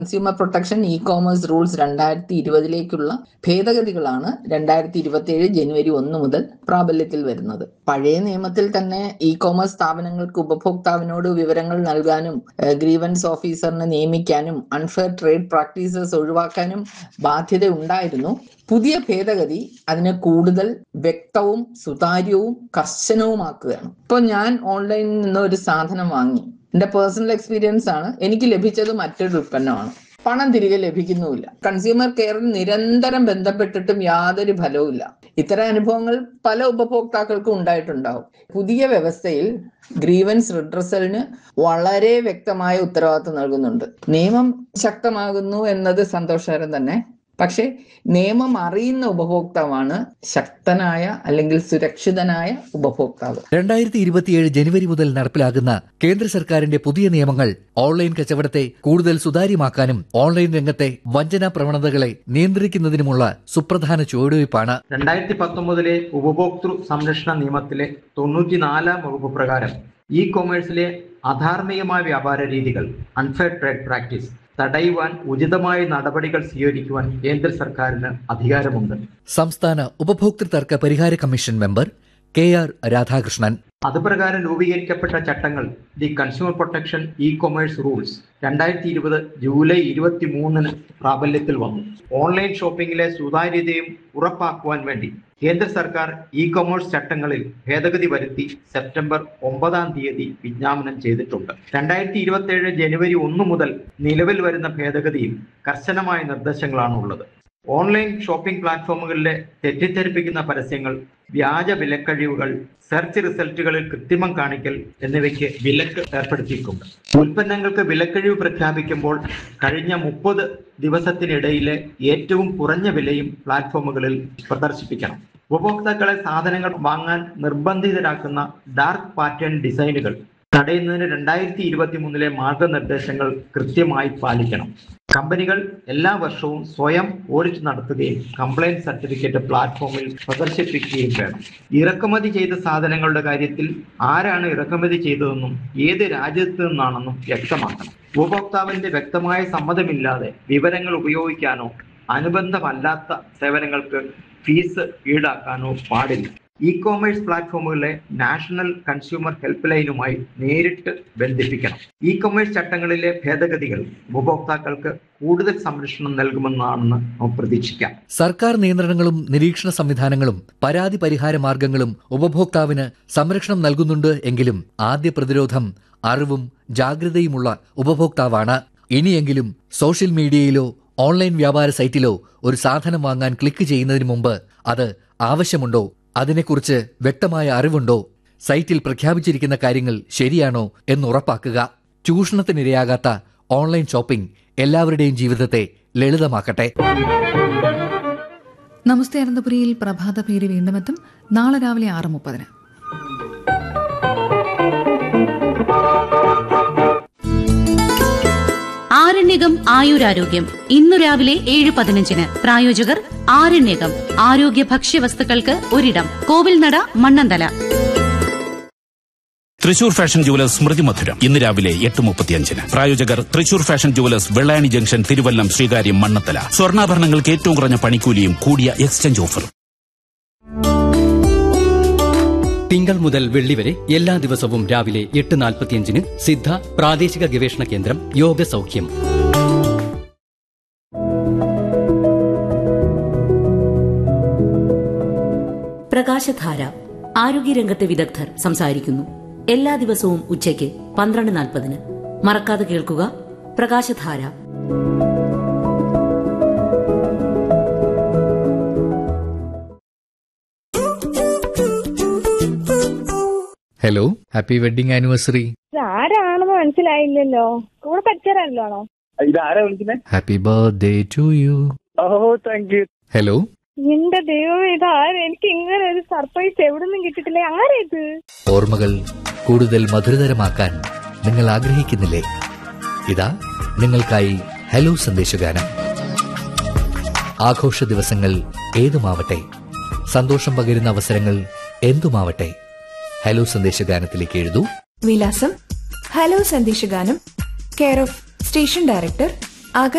consumer protection e commerce rules രണ്ടായിരത്തി ഇരുപതിലേക്കുള്ള ഭേദഗതികളാണ് രണ്ടായിരത്തി ഇരുപത്തിയേഴ് ജനുവരി ഒന്ന് മുതൽ പ്രാബല്യത്തിൽ വരുന്നത് പഴയ നിയമത്തിൽ തന്നെ ഇ കോമേഴ്സ് സ്ഥാപനങ്ങൾക്ക് ഉപഭോക്താവിനോട് വിവരങ്ങൾ നൽകാനും ഗ്രീവൻസ് ഓഫീസറിനെ നിയമിക്കാനും അൺഫെയർ ട്രേഡ് പ്രാക്ടീസസ് ഒഴിവാക്കാനും ബാധ്യത ഉണ്ടായിരുന്നു പുതിയ ഭേദഗതി അതിനെ കൂടുതൽ വ്യക്തവും സുതാര്യവും കർശനവുമാക്കുകയാണ് ഇപ്പൊ ഞാൻ ഓൺലൈനിൽ നിന്ന് ഒരു സാധനം വാങ്ങി എന്റെ പേഴ്സണൽ എക്സ്പീരിയൻസ് ആണ് എനിക്ക് ലഭിച്ചത് മറ്റൊരു ഉൽപ്പന്നമാണ് പണം തിരികെ ലഭിക്കുന്നുമില്ല കൺസ്യൂമർ കെയറിൽ നിരന്തരം ബന്ധപ്പെട്ടിട്ടും യാതൊരു ഫലവുമില്ല ഇത്തരം അനുഭവങ്ങൾ പല ഉപഭോക്താക്കൾക്കും ഉണ്ടായിട്ടുണ്ടാവും പുതിയ വ്യവസ്ഥയിൽ ഗ്രീവൻസ് റിഡ്രസലിന് വളരെ വ്യക്തമായ ഉത്തരവാദിത്വം നൽകുന്നുണ്ട് നിയമം ശക്തമാകുന്നു എന്നത് സന്തോഷകരം തന്നെ പക്ഷേ നിയമം അറിയുന്ന ഉപഭോക്താവാണ് ശക്തനായ അല്ലെങ്കിൽ സുരക്ഷിതനായ ഉപഭോക്താവ് രണ്ടായിരത്തി ഇരുപത്തിയേഴ് ജനുവരി മുതൽ നടപ്പിലാകുന്ന കേന്ദ്ര സർക്കാരിന്റെ പുതിയ നിയമങ്ങൾ ഓൺലൈൻ കച്ചവടത്തെ കൂടുതൽ സുതാര്യമാക്കാനും ഓൺലൈൻ രംഗത്തെ വഞ്ചനാ പ്രവണതകളെ നിയന്ത്രിക്കുന്നതിനുമുള്ള സുപ്രധാന ചുവടുവയ്പ്പാണ് രണ്ടായിരത്തി പത്തൊമ്പതിലെ ഉപഭോക്തൃ സംരക്ഷണ നിയമത്തിലെ തൊണ്ണൂറ്റിനാലാം വകുപ്പ് പ്രകാരം ഇ കൊമേഴ്സിലെ അധാർമികമായ വ്യാപാര രീതികൾ അൺഫെയർ ട്രേഡ് പ്രാക്ടീസ് തടയുവാൻ ഉചിതമായ നടപടികൾ സ്വീകരിക്കുവാൻ കേന്ദ്ര സർക്കാരിന് അധികാരമുണ്ട് സംസ്ഥാന ഉപഭോക്തൃ തർക്ക പരിഹാര commission member K R Radhakrishnan അതുപ്രകാരം രൂപീകരിക്കപ്പെട്ട ചട്ടങ്ങൾ the consumer protection e commerce rules രണ്ടായിരത്തി ഇരുപത് ജൂലൈ ഇരുപത്തി മൂന്നിന് പ്രാബല്യത്തിൽ വന്നു ഓൺലൈൻ ഷോപ്പിംഗിലെ സുതാര്യതയും ഉറപ്പാക്കുവാൻ വേണ്ടി കേന്ദ്ര സർക്കാർ ഇ കൊമേഴ്സ് ചട്ടങ്ങളിൽ ഭേദഗതി വരുത്തി സെപ്റ്റംബർ ഒമ്പതാം തീയതി വിജ്ഞാപനം ചെയ്തിട്ടുണ്ട് രണ്ടായിരത്തി ഇരുപത്തി ഏഴ് ജനുവരി ഒന്ന് മുതൽ നിലവിൽ വരുന്ന ഭേദഗതിയിൽ കർശനമായ നിർദ്ദേശങ്ങളാണ് ഉള്ളത് ഓൺലൈൻ ഷോപ്പിംഗ് പ്ലാറ്റ്ഫോമുകളിലെ തെറ്റിദ്ധരിപ്പിക്കുന്ന പരസ്യങ്ങൾ വ്യാജ വിലക്കഴിവുകൾ സെർച്ച് റിസൾട്ടുകളിൽ കൃത്രിമം കാണിക്കൽ എന്നിവയ്ക്ക് വിലക്ക് ഏർപ്പെടുത്തിയിട്ടുണ്ട് ഉൽപ്പന്നങ്ങൾക്ക് വിലക്കഴിവ് പ്രഖ്യാപിക്കുമ്പോൾ കഴിഞ്ഞ മുപ്പത് ദിവസത്തിനിടയിലെ ഏറ്റവും കുറഞ്ഞ വിലയും പ്ലാറ്റ്ഫോമുകളിൽ പ്രദർശിപ്പിക്കണം ഉപഭോക്താക്കളെ സാധനങ്ങൾ വാങ്ങാൻ നിർബന്ധിതരാക്കുന്ന ഡാർക്ക് പാറ്റേൺ ഡിസൈനുകൾ തടയുന്നതിന് രണ്ടായിരത്തി ഇരുപത്തി മൂന്നിലെ മാർഗനിർദ്ദേശങ്ങൾ കൃത്യമായി പാലിക്കണം കമ്പനികൾ എല്ലാ വർഷവും സ്വയം ഓഡിറ്റ് നടത്തുകയും കംപ്ലൈന്റ് സർട്ടിഫിക്കറ്റ് പ്ലാറ്റ്ഫോമിൽ പ്രദർശിപ്പിക്കുകയും വേണം ഇറക്കുമതി ചെയ്ത സാധനങ്ങളുടെ കാര്യത്തിൽ ആരാണ് ഇറക്കുമതി ചെയ്തതെന്നും ഏത് രാജ്യത്ത് നിന്നാണെന്നും വ്യക്തമാക്കണം ഉപഭോക്താവിന്റെ വ്യക്തമായ സമ്മതമില്ലാതെ വിവരങ്ങൾ ഉപയോഗിക്കാനോ അനുബന്ധമല്ലാത്ത സേവനങ്ങൾക്ക് ഫീസ് ഈടാക്കാനോ പാടില്ല ഇ കോമേഴ്സ് പ്ലാറ്റ്ഫോമുകളിലെ നാഷണൽ കൺസ്യൂമർ ഹെൽപ്പ് ലൈനുമായി നേരിട്ട് ബന്ധിപ്പിക്കണം ഇ കൊമേഴ്സ് ചട്ടങ്ങളിലെ ഭേദഗതികൾ ഉപഭോക്താക്കൾക്ക് കൂടുതൽ സംരക്ഷണം നൽകുമെന്നാണെന്ന് നമുക്ക് പ്രതീക്ഷിക്കാം സർക്കാർ നിയന്ത്രണങ്ങളും നിരീക്ഷണ സംവിധാനങ്ങളും പരാതി പരിഹാര മാർഗങ്ങളും ഉപഭോക്താവിന് സംരക്ഷണം നൽകുന്നുണ്ട് എങ്കിലും ആദ്യ പ്രതിരോധം അറിവും ജാഗ്രതയുമുള്ള ഉപഭോക്താവാണ് ഇനിയെങ്കിലും സോഷ്യൽ മീഡിയയിലോ ഓൺലൈൻ വ്യാപാര സൈറ്റിലോ ഒരു സാധനം വാങ്ങാൻ ക്ലിക്ക് ചെയ്യുന്നതിന് മുമ്പ് അത് ആവശ്യമുണ്ടോ അതിനെക്കുറിച്ച് വ്യക്തമായ അറിവുണ്ടോ സൈറ്റിൽ പ്രഖ്യാപിച്ചിരിക്കുന്ന കാര്യങ്ങൾ ശരിയാണോ എന്ന് ഉറപ്പാക്കുക ചൂഷണത്തിനിരയാകാത്ത ഓൺലൈൻ ഷോപ്പിംഗ് എല്ലാവരുടെയും ജീവിതത്തെ ലളിതമാക്കട്ടെ നമസ്തേ അനന്തപുരിയിൽ പ്രഭാത പേര് വീണ്ടും എത്തും നാളെ രാവിലെ ആറ് മുപ്പതിന് ആരണ്യകം ആയുരാരോഗ്യം ഇന്നു രാവിലെ ഏഴ് പതിനഞ്ചിന് പ്രായോജകർ ആരണ്യകം ആരോഗ്യ ഭക്ഷ്യവസ്തുക്കൾക്ക് ഒരിടം കോവിൽനട മണ്ണന്തല തൃശൂർ ഫാഷൻ ജുവലേഴ്സ് സ്മൃതി മധുരം ഇന്ന് രാവിലെ എട്ട് മുപ്പത്തിയഞ്ചിന് പ്രായോജകർ Thrissur fashion jewellers Vellayani junction Thiruvallam Sreekaryam Mannanthala സ്വർണ്ണാഭരണങ്ങൾക്ക് ഏറ്റവും കുറഞ്ഞ പണിക്കൂലിയും കൂടിയ എക്സ്ചേഞ്ച് ഓഫർ തിങ്കൾ മുതൽ വെള്ളി വരെ എല്ലാ ദിവസവും രാവിലെ എട്ട് നാൽപ്പത്തിയഞ്ചിന് സിദ്ധ പ്രാദേശിക ഗവേഷണ കേന്ദ്രം യോഗ സൗഖ്യം പ്രകാശധാര ആരോഗ്യരംഗത്തെ വിദഗ്ധർ സംസാരിക്കുന്നു എല്ലാ ദിവസവും ഉച്ചയ്ക്ക് പന്ത്രണ്ട് നാൽപ്പതിന് മറക്കാതെ കേൾക്കുക പ്രകാശധാര ഹലോ ഹാപ്പി വെഡിങ് ആനിവേഴ്സറി ആരാണെന്ന് മനസ്സിലായില്ലല്ലോ കൂടെ പഠിച്ചവരാണല്ലോ ഇതാരാ വിളിക്കുന്നത് ഹാപ്പി ബർത്ത്ഡേ ടു യു ഓ താങ്ക് യു ഹലോ എന്റെ ദൈവം ഇതാര് എനിക്ക് ഇങ്ങനെ ഒരു സർപ്രൈസ് എവിടെ നിന്നും കിട്ടിയിട്ടില്ല ആരാ ഇത് ഓർമ്മകൾ കൂടുതൽ മധുരതരമാക്കാൻ നിങ്ങൾ ആഗ്രഹിക്കുന്നില്ലേ ഇതാ നിങ്ങൾക്കായി ഹലോ സന്ദേശഗാനം ആഘോഷ ദിവസങ്ങൾ ഏതുമാവട്ടെ സന്തോഷം പകരുന്ന അവസരങ്ങൾ എന്തുമാവട്ടെ ഹലോ സന്ദേശഗാനത്തിലേക്ക് എഴുതൂ വിലാസം ഹലോ സന്ദേശഗാനം കെയർ ഓഫ് സ്റ്റേഷൻ ഡയറക്ടർ അക